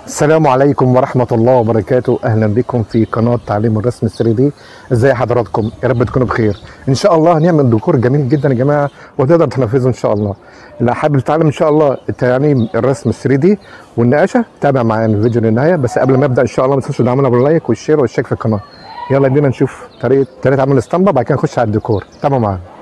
السلام عليكم ورحمة الله وبركاته أهلا بكم في قناة تعليم الرسم 3 دي ازاي حضراتكم يا رب تكونوا بخير إن شاء الله هنعمل ديكور جميل جدا يا جماعة وتقدر تنفذه إن شاء الله اللي حابب تتعلم إن شاء الله تعليم الرسم 3 دي والنقاشة تابع معانا الفيديو للنهاية بس قبل ما أبدأ إن شاء الله ما تنسوش تدعمونا باللايك والشير والاشتراك في القناة يلا بينا نشوف طريقة طريقة عمل الاسطمبة بعد كده نخش على الديكور تابعوا معانا